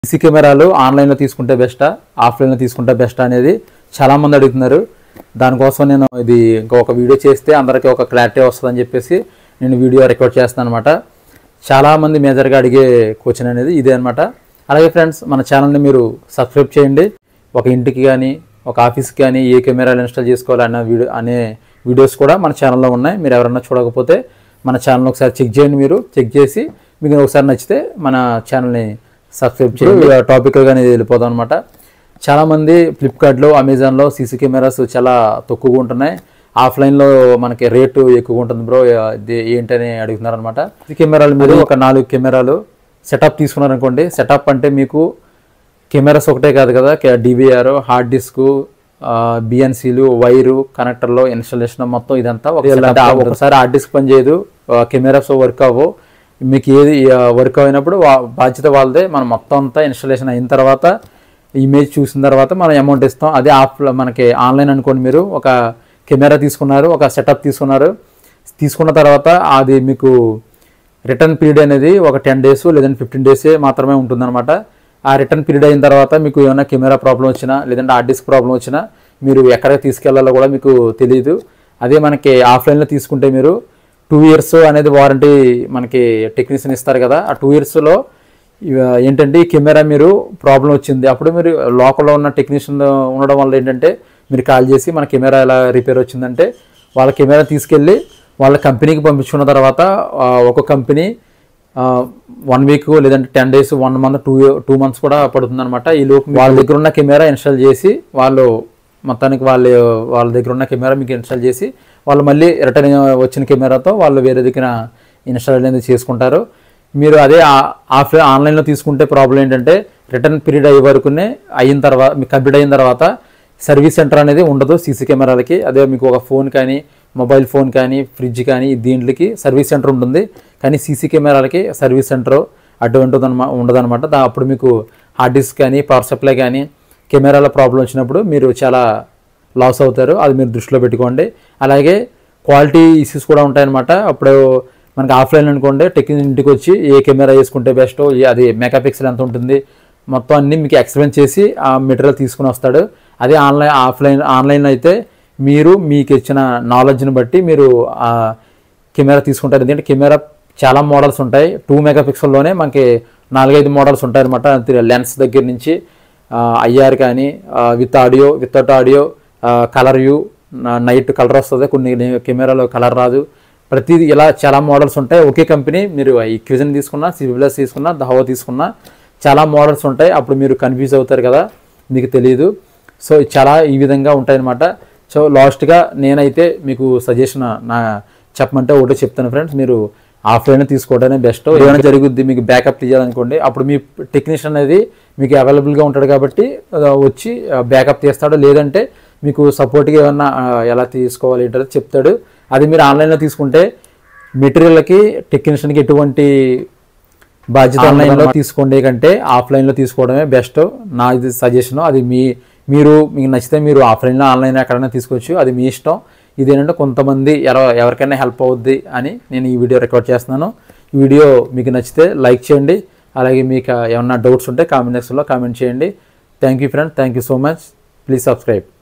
CC కెమెరాలు ఆన్లైన్లో తీసుకుంటే బెస్టా ఆఫ్లైన్లో తీసుకుంటే బెస్టా అనేది చాలామంది అడుగుతున్నారు దానికోసం నేను ఇది ఇంకొక వీడియో చేస్తే అందరికీ ఒక క్లారిటీ వస్తుందని చెప్పేసి నేను వీడియో రికార్డ్ చేస్తాను అనమాట చాలామంది మేజర్గా అడిగే క్వశ్చన్ అనేది ఇదే అనమాట అలాగే ఫ్రెండ్స్ మన ఛానల్ని మీరు సబ్స్క్రైబ్ చేయండి ఒక ఇంటికి కానీ ఒక ఆఫీస్కి కానీ ఏ కెమెరాలు ఇన్స్టాల్ చేసుకోవాలి అన్న వీడియో అనే వీడియోస్ కూడా మన ఛానల్లో ఉన్నాయి మీరు ఎవరైనా చూడకపోతే మన ఛానల్ ఒకసారి చెక్ చేయండి మీరు చెక్ చేసి మీకు ఒకసారి నచ్చితే మన ఛానల్ని సబ్స్క్రైబ్ చేయండి టాపిక్ కానీ వెళ్ళిపోదాం అనమాట చాలామంది ఫ్లిప్కార్ట్లో అమెజాన్లో సీసీ కెమెరాస్ చాలా తక్కువగా ఉంటున్నాయి ఆఫ్లైన్లో మనకి రేటు ఎక్కువగా ఉంటుంది బ్రో ఇది ఏంటని అడుగుతున్నారు అనమాట సీసీ కెమెరాలు మీరు ఒక నాలుగు కెమెరాలు సెటప్ తీసుకున్నారనుకోండి సెటప్ అంటే మీకు కెమెరాస్ ఒకటే కాదు కదా డివిఆర్ హార్డ్ డిస్క్ బిఎన్సీలు వైరు కనెక్టర్లో ఇన్స్టాలేషన్ మొత్తం ఇదంతా ఒక ఒకసారి హార్డ్ డిస్క్ పని చేయదు కెమెరాస్ వర్క్ అవ్వవు మీకు ఏది వర్క్ అయినప్పుడు వా- బాధ్యత వాళ్ళదే మనం మొత్తం అంతా ఇన్స్టాలేషన్ అయిన తర్వాత ఇమేజ్ చూసిన తర్వాత మనం అమౌంట్ ఇస్తాం అదే ఆఫ్ మనకి ఆన్లైన్ అనుకోండి మీరు ఒక కెమెరా తీసుకున్నారు ఒక సెటప్ తీసుకున్నారు తీసుకున్న తర్వాత అది మీకు రిటర్న్ పీరియడ్ అనేది ఒక టెన్ డేస్ లేదంటే ఫిఫ్టీన్ డేసే మాత్రమే ఉంటుందన్నమాట ఆ రిటర్న్ పీరియడ్ అయిన తర్వాత మీకు ఏమైనా కెమెరా ప్రాబ్లం వచ్చినా లేదంటే హార్డ్ డిస్క్ ప్రాబ్లం వచ్చినా మీరు ఎక్కడికి తీసుకెళ్లాలో కూడా మీకు తెలియదు అదే మనకి ఆఫ్లైన్లో తీసుకుంటే మీరు టూ ఇయర్స్ అనేది వారంటీ మనకి టెక్నీషియన్ ఇస్తారు కదా ఆ టూ ఇయర్స్లో ఏంటంటే ఈ కెమెరా మీరు ప్రాబ్లం వచ్చింది అప్పుడు మీరు లోకల్లో ఉన్న టెక్నీషియన్ ఉండడం వల్ల ఏంటంటే మీరు కాల్ చేసి మన కెమెరా ఎలా రిపేర్ వచ్చిందంటే వాళ్ళ కెమెరా తీసుకెళ్ళి వాళ్ళ కంపెనీకి పంపించుకున్న తర్వాత ఆ, ఒక కంపెనీ వన్ వీక్ లేదంటే ten days one month two two months కూడా పడుతుంది అనమాట ఈ లోపు వాళ్ళ దగ్గర ఉన్న కెమెరా ఇన్స్టాల్ చేసి వాళ్ళు మొత్తానికి వాళ్ళు వాళ్ళ దగ్గర ఉన్న కెమెరా మీకు ఇన్స్టాల్ చేసి వాళ్ళు మళ్ళీ రిటర్న్ వచ్చిన కెమెరాతో వాళ్ళు వేరే దగ్గర ఇన్స్టాల్ అనేది చేసుకుంటారు మీరు అదే ఆఫ్లైన్ ఆన్లైన్లో తీసుకుంటే ప్రాబ్లం ఏంటంటే రిటర్న్ పీరియడ్ అయ్యే వరకునే అయిన తర్వాత మీకు కంప్లీట్ అయిన తర్వాత సర్వీస్ సెంటర్ అనేది ఉండదు సీసీ కెమెరాలకి అదే మీకు ఒక ఫోన్ కానీ మొబైల్ ఫోన్ కానీ ఫ్రిడ్జ్ కానీ దీంట్లకి సర్వీస్ సెంటర్ ఉంటుంది కానీ సీసీ కెమెరాలకి సర్వీస్ సెంటర్ అటువంటిది అనమా ఉండదన్నమాట దా అప్పుడు మీకు హార్డ్ డిస్క్ కానీ పవర్ సప్లై కానీ కెమెరాల ప్రాబ్లం వచ్చినప్పుడు మీరు చాలా లాస్ అవుతారు అది మీరు దృష్టిలో పెట్టుకోండి అలాగే క్వాలిటీ ఇష్యూస్ కూడా ఉంటాయన్నమాట అప్పుడు మనకి ఆఫ్లైన్ అనుకోండి టెక్నిక్ ఇంటికి వచ్చి ఏ కెమెరా వేసుకుంటే బెస్ట్ అది మెగా పిక్సెల్ ఎంత ఉంటుంది మొత్తం అన్ని మీకు ఎక్స్ప్లెయిన్ చేసి ఆ మెటీరియల్ తీసుకుని వస్తాడు అదే ఆన్లైన్ ఆఫ్లైన్ ఆన్లైన్ అయితే మీరు మీకు ఇచ్చిన నాలెడ్జ్ని బట్టి మీరు ఆ కెమెరా తీసుకుంటారు ఎందుకంటే కెమెరా చాలా మోడల్స్ ఉంటాయి టూ మెగా పిక్సెల్లోనే మనకి నాలుగైదు మోడల్స్ ఉంటాయి అనమాట లెన్స్ దగ్గర నుంచి ఐఆర్ కానీ with audio without audio colour view night colour వస్తుంది కొన్ని కెమెరాలో కలర్ రాదు ప్రతిదీ ఇలా చాలా మోడల్స్ ఉంటాయి ఒకే కంపెనీ మీరు ఈ క్విజన్ తీసుకున్నా సివిలస్ తీసుకున్నా దహో తీసుకున్నా చాలా మోడల్స్ ఉంటాయి అప్పుడు మీరు కన్ఫ్యూజ్ అవుతారు కదా మీకు తెలియదు సో చాలా ఈ విధంగా ఉంటాయన్నమాట సో లాస్ట్గా నేనైతే మీకు సజెషన్ నా చెప్పమంటే ఒకటే చెప్తాను ఫ్రెండ్స్ మీరు ఆఫ్లైన్ తీసుకోవడమే బెస్ట్ ఏమైనా జరుగుద్ది మీకు బ్యాకప్ తీయాలనుకోండి అప్పుడు మీ టెక్నీషియన్ అనేది మీకు అవైలబుల్గా ఉంటాడు కాబట్టి ఆ, వచ్చి బ్యాకప్ తీస్తాడు లేదంటే మీకు సపోర్ట్గా ఏమన్నా ఆ, ఎలా తీసుకోవాలి ఏంటో చెప్తాడు అది మీరు ఆన్లైన్లో తీసుకుంటే మెటీరియల్కి టెక్నీషియన్కి ఎటువంటి బాధ్యత ఆన్లైన్లో తీసుకోండి కంటే ఆఫ్లైన్లో తీసుకోవడమే బెస్ట్ నా ఇది సజెషన్ అది మీ మీరు మీకు నచ్చితే మీరు ఆఫ్లైన్లో ఆన్లైన్ ఎక్కడైనా తీసుకోవచ్చు అది మీ ఇష్టం ఇదేంటంటే కొంతమంది ఎవ ఎవరికైనా హెల్ప్ అవుద్ది అని నేను ఈ వీడియో రికార్డ్ చేస్తున్నాను ఈ వీడియో మీకు నచ్చితే లైక్ చేయండి అలాగే మీకు ఏమన్నా డౌట్స్ ఉంటే కామెంట్ సెక్షన్లో కామెంట్ చేయండి thank you friend thank you so much please subscribe